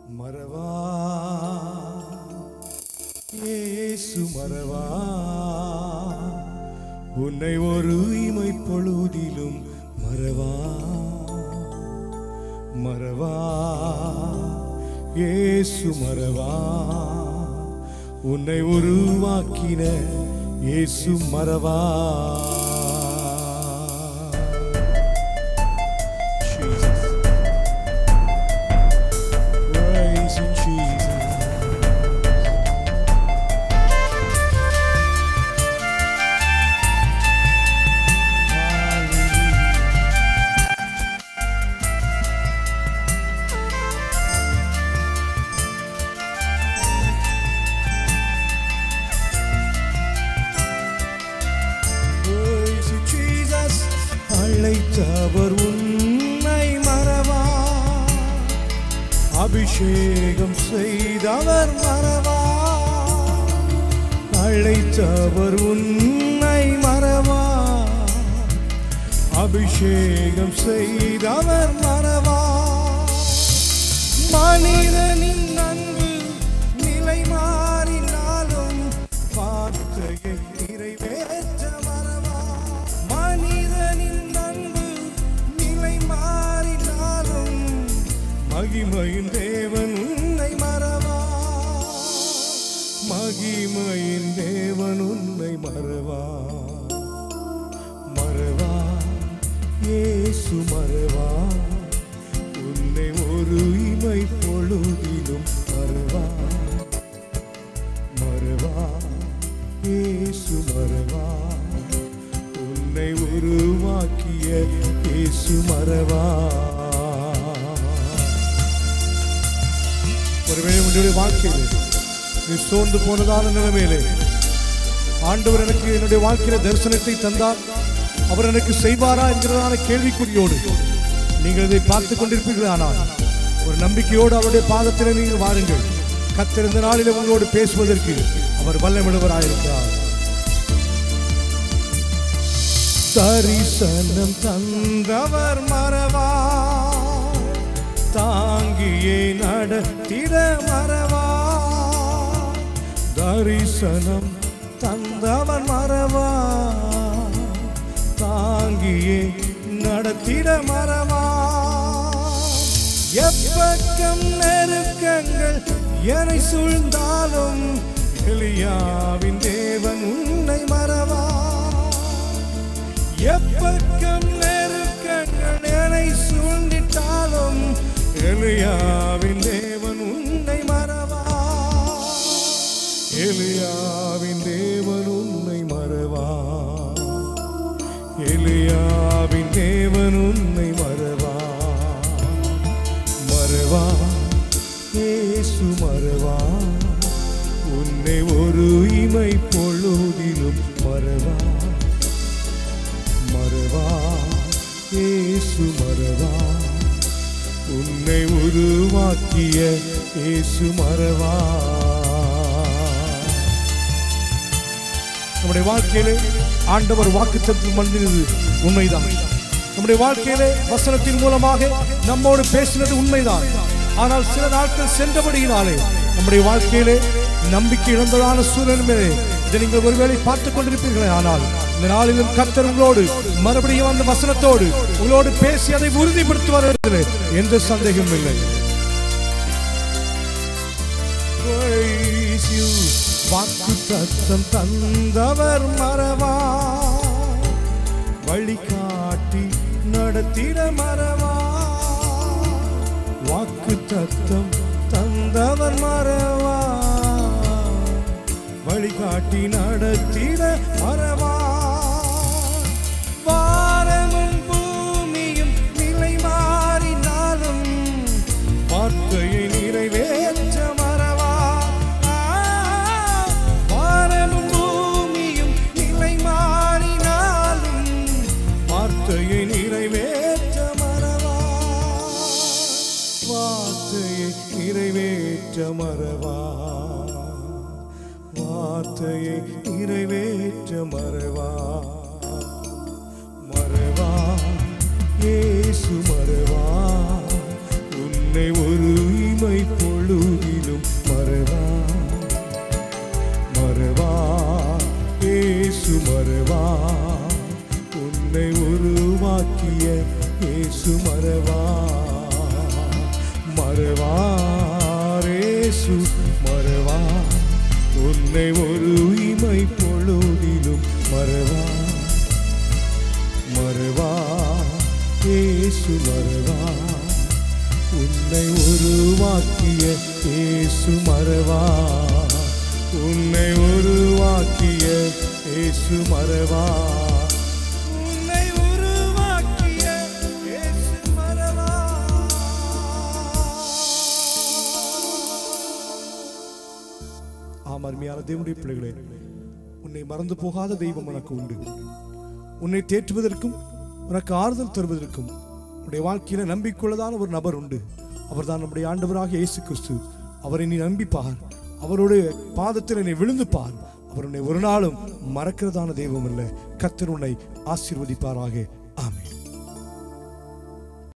மறவா இயேசு மறவா உன்னை ஒரு இமை பொழுதிலும் மறவா மறவா இயேசு மறவா உன்னை உருவாக்கின இயேசு மறவா Jesus. Praise you, Jesus. Hallelujah. Praise you, Jesus. அழைத்தவர் உன்னை மறவா அபிஷேகம் செய்தவர் மறவா அழைத்தவர் உன்னை மறவா அபிஷேகம் செய்தவர் மறவா மனிதனின் அன்பு நிலை மாறினாலும் வார்த்தையை நிறைவேற்ற மறவா மனிதனின் அன்பு நிலை மாறினாலும் மகிமையின் தேவன் உன்னை மறவா மகிமையின் தேவன் உன்னை மறவா மறவா இயேசு மறவா உன்னை ஒரு இமை பொழுதிலும் மறவா மறவா இயேசு மறவா உன்னை உருவாக்கிய இயேசு மறவா ஒருவேளை உன்னுடைய வாழ்க்கையில் நீ சோர்ந்து போனதான நிலைமையிலே ஆண்டவர் எனக்கு என்னுடைய வாழ்க்கையில தரிசனத்தை தந்தார் அவர் எனக்கு செய்வாரா என்கிறதான கேள்விக்குறியோடு நீங்கள் இதை பார்த்து கொண்டிருப்பீர்கள் ஆனால் ஒரு நம்பிக்கையோடு அவருடைய பாதத்தில் நீங்கள் வாருங்கள் கத்தர் இந்த நாளில் உங்களோடு பேசுவதற்கு அவர் வல்லமிடுவராயிருக்கிறார் தரிசனம் தந்தவர் மறவா தாங்கியே நடத்திட மறவா தரிசனம் தந்தவன் மறவா தாங்கியே நடத்திட மறவா எப்பக்கம் நெருக்கங்கள் என்னை சூழ்ந்தாலும் எலியாவின் தேவன் உன்னை மறவா எப்பக்கம் நெருக்கங்கள் என்னை சூழ்ந்திட்டாலும் எலியாவின் தேவன் உன்னை மறவா எலியாவின் தேவன் உன்னை மறவா எலியாவின் தேவன் உன்னை மறவா மறவா இயேசு மறவா உன்னை ஒரு இமை பொழுதிலும் மறவா மறவா இயேசு மறவா உன்னை உருவாக்கிய இயேசு மறவா நம்முடைய வாழ்க்கையிலே ஆண்டவர் வாக்கு தத்துவம் மனிதனது உண்மைதான் நம்முடைய மேலே வசனத்தின் மூலமாக நம்மோடு பேசினது உண்மைதான் ஆனால் சில நாட்கள் சென்றபடியினாலே நம்முடைய வாழ்க்கையிலே நம்பிக்கை இழந்ததான சூழ்நிலை இதை நீங்கள் ஒருவேளை பார்த்துக் கொண்டிருப்பீர்களே ஆனால் இந்த நாளிலும் கர்த்தர் உங்களோடு மறுபடியும் அந்த வசனத்தோடு உங்களோடு பேசி அதை உறுதிப்படுத்துவார்கள் எந்த சந்தேகமும் இல்லை Praise you. வாக்கு தத்தம் தந்தவர் மறவா வழிகாட்டி நடத்திட மறவா வாக்கு தத்தம் தந்தவர் மறவா வழிகாட்டி நடத்திட மறவா வாரமும் பூமியும் நிலை மாறினாலும் வார்த்தையை நிறைவேற்ற மறவா ஆ, வானமும் பூமியும் நிலை மாறினாலும் வார்த்தையை நிறைவேற்ற மறவா வார்த்தையை நிறைவேற்ற மறவா வார்த்தையை நிறைவேற்ற மறவா மறவா இயேசு மறவா உன்னை ஒரு இமை பொழுதிலும் மறவார் இயேசு மறவார் உன்னை ஒரு இமை பொழுதிலும் மறவார் மறவா இயேசு மறவா உன்னை உருவாக்கிய இயேசு மறவா உன்னை உருவாக்கிய இயேசு மறவா உன்னை உருவாக்கிய இயேசு மறவா ஆம் அருமையான தேவனுடைய பிள்ளைகளே உன்னை மறந்து போகாத தெய்வம் உனக்கு உண்டு உன்னை தேற்றுவதற்கும் உனக்கு ஆறுதல் தருவதற்கும் உன்னுடைய வாழ்க்கையில நம்பிக்கொள்ளதான ஒரு நபர் உண்டு அவர்தான் நம்முடைய ஆண்டவராக இயேசு கிறிஸ்து அவரை நீ நம்பிப்பார் அவருடைய பாதத்தில் நீ விழுந்து பார் அவர் உன்னை ஒரு நாளும் மறக்கிறதான தெய்வம் அல்ல கத்தர் உன்னை ஆசீர்வதிப்பாராக